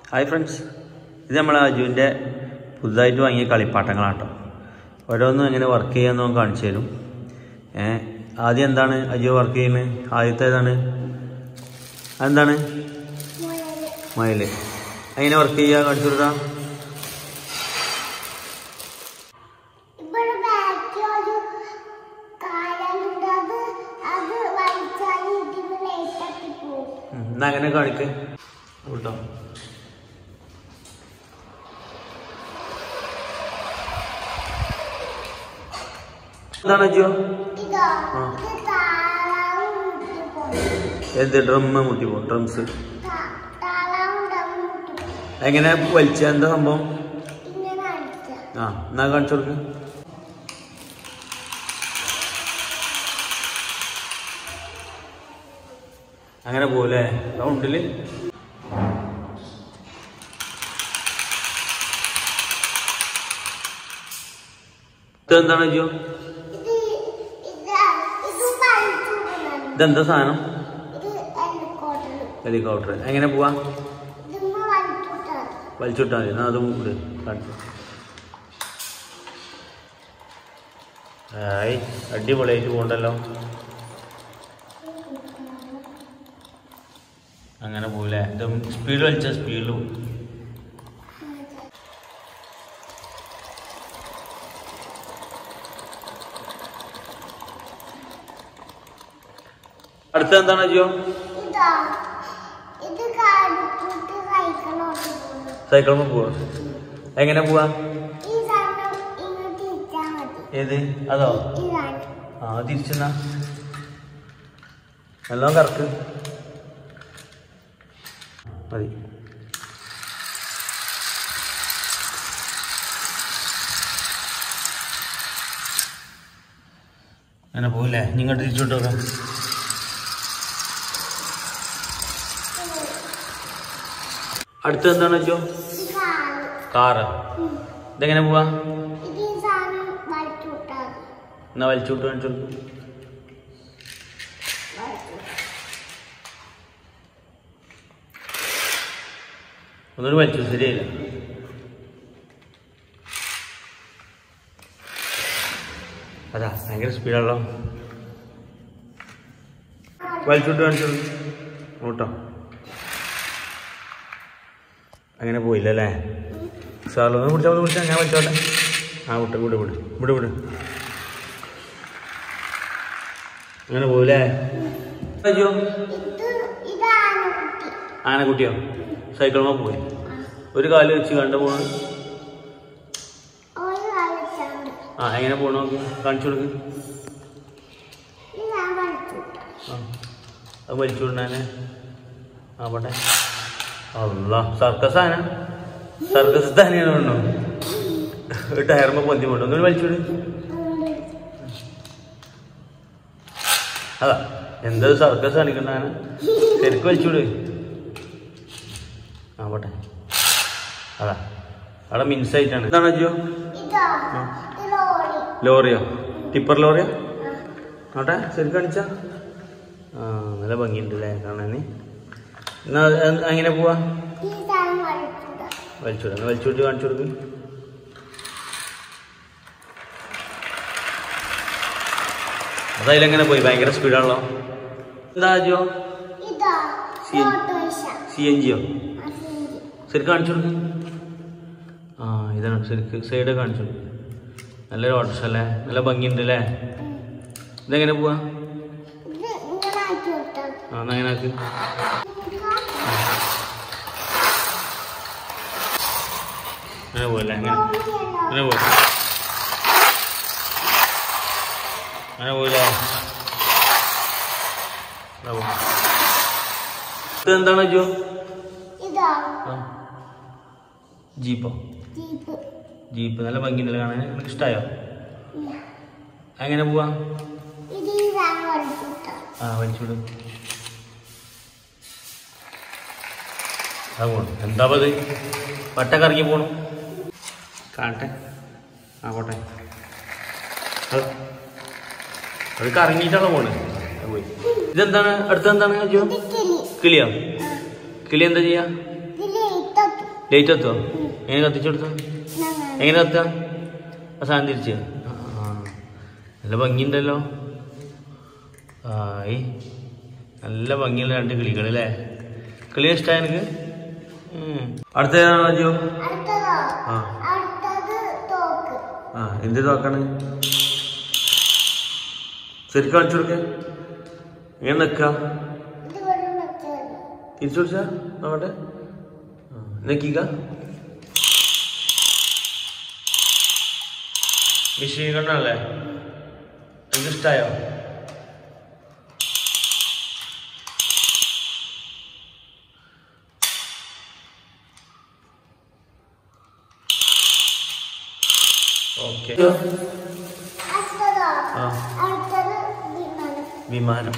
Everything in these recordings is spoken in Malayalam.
ഹായ് ഫ്രണ്ട്സ് ഇത് നമ്മളെ അജുവിൻ്റെ പുതുതായിട്ട് വാങ്ങിയ കളിപ്പാട്ടങ്ങളാട്ടോ ഓരോന്നും എങ്ങനെ വർക്ക് ചെയ്യാമെന്ന് നമുക്ക് കാണിച്ചു തരും ഏ ആദ്യം എന്താണ് അജു വർക്ക് ചെയ്യുന്നത് ആദ്യത്തെ ഏതാണ് അതെന്താണ് മയിൽ എങ്ങനെ വർക്ക് ചെയ്യുക കാണിച്ചു കൊടുക്കാം ഇവിടെ ബാക്കി ഒരു കാലുണ്ട് അത് അത് വലിച്ചാൽ ഇതിന് ലേറ്റത്തി പോകും ഉം, എന്നാ അങ്ങനെ കാണിക്ക് കേട്ടോ എന്താണ് അജു ഇതോ ആ. ഇത് താളാവും മുട്ടി പോകും എന്ത് ഡ്രം മുട്ടിപ്പോ ഡ്രംസ് താളാവും ഡമ്മ് മുട്ടി പോകും എങ്ങനെ വലിച്ച എന്താ സംഭവം ഇങ്ങനെ അടിച്ച ആ എന്നാ കാണിച്ചു കൊടുക്ക് അങ്ങനെ പോലെ റൗണ്ടില് ഇതെന്താണ് അയ്യോ ഇത് ഇത് ഇത് വലിച്ചു വിടുന്നുണ്ട് ഇതെന്താ സാധനം ഇത് ഹെലികോപ്റ്റർ ഹെലികോപ്റ്റർ എങ്ങനെ പോവാ ഇതിമ്മ വലിച്ചുവിട്ടാൽ വലിച്ചിട്ടാ മതി എന്നാ അതും കൂടെ കാണിച്ചു ആയി അടിപൊളിയായിട്ട് പോകണ്ടല്ലോ അങ്ങനെ പോകില്ലേ ഇത് സ്പീഡ് വലിച്ച സ്പീഡിൽ പോകും അടുത്ത എന്താണ് അയ്യോ ഇതോ ഇത് കാണിച്ചിട്ട് സൈക്കിളോട്ട് പോകുന്നു സൈക്കിളിൽ പോവാ എങ്ങനെ പോവാ ഈ സാധനം ഇങ്ങോട്ട് ഇട്ടാൽ മതി ഏത് അതോ ഇതാണ് ആ തിരിച്ചെന്നാ എല്ലാം കറക്ക് മതി അങ്ങനെ പോകില്ലേ നിങ്ങോട്ട് തിരിച്ചോട്ടോക്കാം അടുത്ത എന്താണ് വെച്ചോ ഇത് കാല് കാറ് ഉം. ഇതെങ്ങനെ പോവാ ഇത് ഈ സാധനം വലിച്ചുവിട്ടാൽ എന്നാ വലിച്ചോട്ട് കാണിച്ചോ ഒന്നുകൂടി വലിച്ചു ശരിയായില്ല അതാ ഭയങ്കര സ്പീഡാണല്ലോ വലിച്ചോട്ട് കാണിച്ചോ ഓട്ടോ അങ്ങനെ പോയില്ല അല്ലേ സാറിൽ ഒന്ന് പിടിച്ചാൽ ഒന്ന് പിടിച്ചാൽ ഞാൻ വലിച്ചോട്ടെ ആ വിട്ട് വിട് വിട് വിട് വിട് അങ്ങനെ പോയില്ലേ അയ്യോ ഇത് ഇതാണ് കുട്ടി ആനക്കുട്ടിയോ സൈക്കിളുമ്മ പോയി ഒരു കാല് വെച്ച് കണ്ടു പോണ ഒരു കളിച്ചുണ്ട് ആ എങ്ങനെ പോണ നോക്ക് കാണിച്ചു കൊടുക്ക് ഇത് ഞാൻ വലിച്ചുവിട്ടു ആ അത് വലിച്ചു വിടണേ ആ പോട്ടെ അല്ല സർക്കസ് ആന സർക്കസ് തന്നെയാണ് വേണോ ഒരു ടയറുമ്പോ പൊന്തി പോട്ടോ ഒന്നും വലിച്ചു വിട് അതാ എന്താ സർക്കസ് കാണിക്കണ്ട ആന ശരിക്കും വലിച്ചു വിട് ആ പോട്ടെ അതാ അവിടെ മിൻസ് ആയിട്ടാണ് ഇതാണ് അയ്യോ ഇതോ ഇത് ലോറി ലോറിയോ ടിപ്പർ ലോറിയോ ആട്ടെ ശരി കാണിച്ച ആ നല്ല ഭംഗിയുണ്ട് അല്ലേ കാണാൻ എന്നാ അത് അത് എങ്ങനെ പോവാ ഈ സാധനം വലിച്ചുവിടാം വലിച്ചുവിടാം എന്നാ വലിച്ചുവിട്ട് കാണിച്ചു കൊടുക്ക് അതതിലെങ്ങനെ പോയി ഭയങ്കര സ്പീഡാണല്ലോ എന്താ അജോ ഇതോ സി- ഓട്ടോറിക്ഷ സി എൻ ജിയോ അസിഞ്ചി ശരി കാണിച്ചു കൊടുക്ക് ആ ഇതാണ് ശരിക്ക് സൈഡ് കാണിച്ചു കൊടുക്ക് നല്ലൊരു ഓട്ടോസ് അല്ലേ നല്ല ഭംഗിയുണ്ട് അല്ലേ ഇതെങ്ങനെ പോവാ ഇത് ഇങ്ങനെ ആക്കി വിട്ടാൽ ആ എന്നാ അങ്ങനെ ആക്ക് അങ്ങനെ പോയല്ലേ അങ്ങനെ അങ്ങനെ പോയി അങ്ങനെ പോയില്ലേ അങ്ങനെ പോ. ഇത് എന്താണ് ജോ ഇതോ ജീപ്പോ ജീപ്പ് ജീപ്പ് നല്ല ഭംഗിയുണ്ടല്ലോ കാണാൻ നിനക്ക് ഇഷ്ടമായോ എങ്ങനെ പോവാ ഇത് ഈ സാധനം വലിച്ചുവിട്ടാൽ ആ വലിച്ചുവിടും അത് പോണു എന്താ അത് വട്ട കറങ്ങി പോണു കാണട്ടെ ആ പോട്ടെ അത് അത് കറങ്ങിയിട്ടാണ് പോണ് അത് പോയി ഇതെന്താണ് അടുത്ത എന്താണ് അജു ഇത് കിളി കിളിയോ കിളി എന്താ ചെയ്യാ ഇതിൽ എഴുത്തൊക്കെ ലൈറ്റ് കത്തുവോ എങ്ങനെ കത്തിച്ചു കൊടുത്തു ഞങ്ങൾ എങ്ങനെ കത്തുക ആ സാധനം തിരിച്ച് ആ, ആ. നല്ല ഭംഗിയുണ്ടല്ലോ ആയി നല്ല ഭംഗിയുള്ള രണ്ട് കിളികൾ അല്ലേ കിളി ഇഷ്ടമായി എനിക്ക് അടുത്ത ഏതാണ് അജു അടുത്തതോ ആ അടുത്തത് തോക്ക് ആ എന്ത് നോക്കാണ് ശരിക്കും കാണിച്ചു കൊടുക്കേ ഇങ്ങനെ നിൽക്കുക ഇത് വെറും വെച്ചത് തിരിച്ചു പിടിച്ചാ നോക്കട്ടെ ആ, നിൽക്കുക മിഷീൻ കണ്ണല്ലേ എനിക്ക് ഇഷ്ടായോ ഓക്കെ അടുത്തതോ ആ അടുത്തത് വിമാനം വിമാനം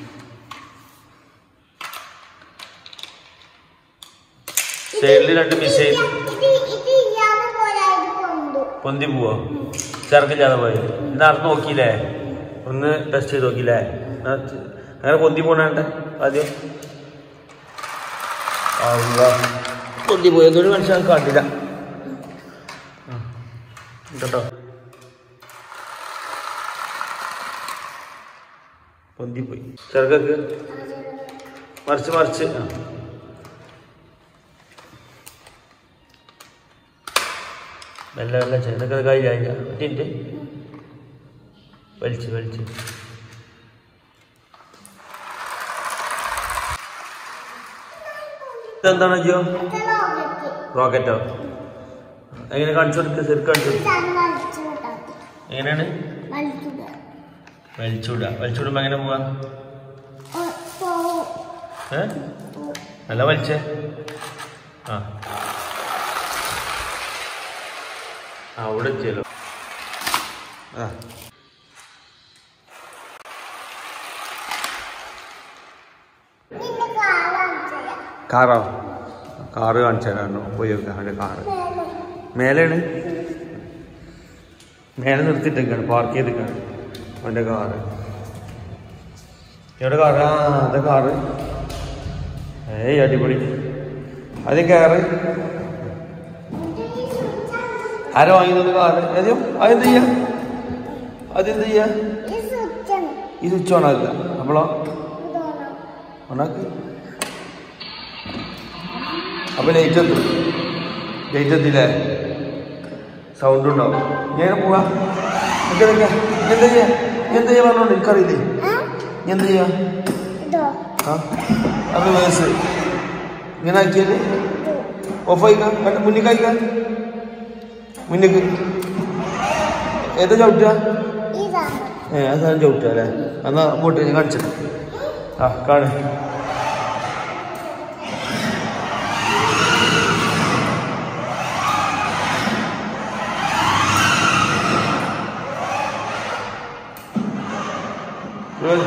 സൈഡിൽ രണ്ട് മിസൈൽ ഇത് ഇത് ഇല്ലാതെ പോരായത് കൊണ്ടു പൊന്തി പോവോ ചെറുക്കില്ലാതെ പോയി ഇത് നടന്ന് നോക്കിയില്ലേ ഒന്ന് ടെസ്റ്റ് ചെയ്ത് നോക്കിയില്ലേ എന്നാ ചെ- അങ്ങനെ പൊന്തി പോണേണ്ട ആദ്യം അള്ളാ. പൊന്തി പോയി എന്നൊരു മനുഷ്യൻ കണ്ടില്ല ആ. കേട്ടോ പൊന്തിപ്പോയി ചെറുക്കക്ക് മറിച്ച് മറിച്ച് ആ മെല്ലെ മെല്ലെ ചെയ്തൊക്കെ കഴിഞ്ഞ ഒറ്റിൻ്റെ വലിച്ച് വലിച്ച് ഇതെന്താണ് ജിയോ ഇത് ലോകത്ത് റോക്കറ്റോ എങ്ങനെ കാണിച്ചു കൊടുക്കുക ശരിക്കും കാണിച്ചു കൊടുക്കുക ഇതാണ് വലിച്ചു വിട്ടാൽ എങ്ങനെയാണ് വലിക്കുക വലിച്ചുവിടുക വലിച്ചുവിടുമ്പോൾ എങ്ങനെ പോവാ ഓ, പോവും ഏ നല്ല വലിച്ചേ ആ ആ അവിടെ എത്തിയല്ലോ ആ നിന്റെ കാലാണ് ചെയ്യാം കാറോ കാറ് കാണിച്ചു തരാണോ പോയി നോക്കാം അവൻ്റെ കാറ് മേലെയാണ് മേലെ നിർത്തിയിട്ടേക്കാണ് പാർക്ക് ചെയ്തിട്ടാണ് അവൻ്റെ കാറ് എവിടെ കാറ് ആ അതെ കാറ് ഏയ് അടിപൊളി അത് കയറ് ആരോ വാങ്ങി തന്നെ കാറ് ഏതും അതെന്ത് ചെയ്യാ അതെന്ത് ചെയ്യാ ഈ സ്വിച്ചാണ് ഈ സ്വിച്ച് ഓൺ ആക്കുക നമ്മളോ ഇതോണം ഓണാക്ക് അപ്പൊ ലൈറ്റ് എത്തും ലൈറ്റ് എത്തില്ലേ സൗണ്ട് ഉണ്ടാവും ഞാൻ പോവാ നിക്ക, നിക്ക. നീ എന്താ ചെയ്യാ നീ എന്താ ചെയ്യാ പറഞ്ഞോണ്ട് എനിക്കറിയില്ലേ ആ നീ എന്താ ചെയ്യാ ഇതോ ആ അത് വയസ്സ് ഇങ്ങനെ ആക്കിയാല് ഓഫ് ആയിക്കാം കണ്ട മുന്നിൽ കഴിക്കാം മുന്നിക്ക് ഏതാ ചവിട്ടുക ഇതാണ് ഏ അത് സാധനം ചവിട്ടുക അല്ലേ എന്നാ അങ്ങോട്ട് ഞാൻ കാണിച്ചിട്ട് ആ കാണു Good.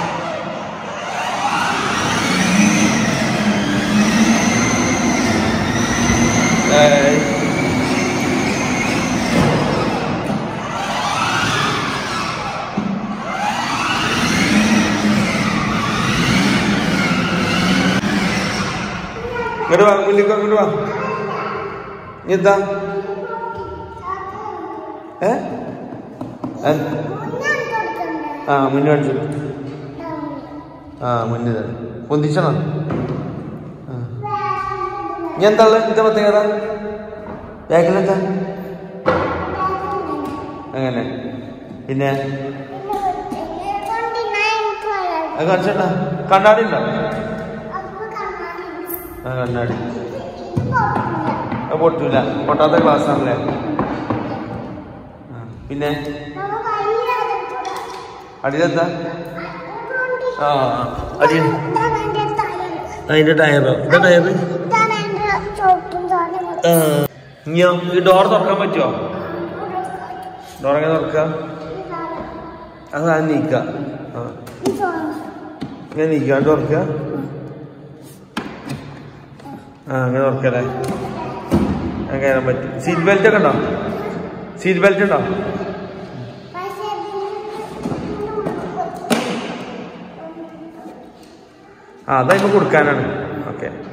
Hey. ഇങ്ങോട്ട് വാ മുന്നിൽ ഇങ്ങോട്ട് വാ ഇനി എന്താ ഏ എ- മുന്നാണ് കൊടുക്കണ്ടേ ആ മുന്നേ കാണിച്ചു ആ മുന്നിൽ പൊന്തിച്ചണോ ആ ഇനി എന്താ ഉള്ളത് എന്താ പ്രത്യേകത ബാക്കിലെന്താ അങ്ങനെ പിന്നെ അത് കാണിച്ചേട്ടാ കണ്ണാടി ഉണ്ടോ ആ കണ്ണാടി അത് പൊട്ടൂല പൊട്ടാത്ത ഗ്ലാസ് ആണല്ലേ ആ, പിന്നെ അടിയിലെന്താ ആ ആ. അടി അതിന്റെ ടയറോ ഇതാ ടയറ് ആ ഇനിയോ ഈ ഡോർ തുറക്കാൻ പറ്റുമോ ഡോർ എങ്ങനെ തുറക്കുക അത് അത് നീക്കുക ആ ഇങ്ങനെ നീക്കുക അത് തുറക്കുക ആ അങ്ങനെ തുറക്കല്ലേ അങ്ങനെ കയറാൻ പറ്റും സീറ്റ് ബെൽറ്റ് ഒക്കെ ഉണ്ടോ സീറ്റ് ബെൽറ്റ് ഉണ്ടോ ആ അതാ ഇപ്പൊ കൊടുക്കാനാണ് ഓക്കെ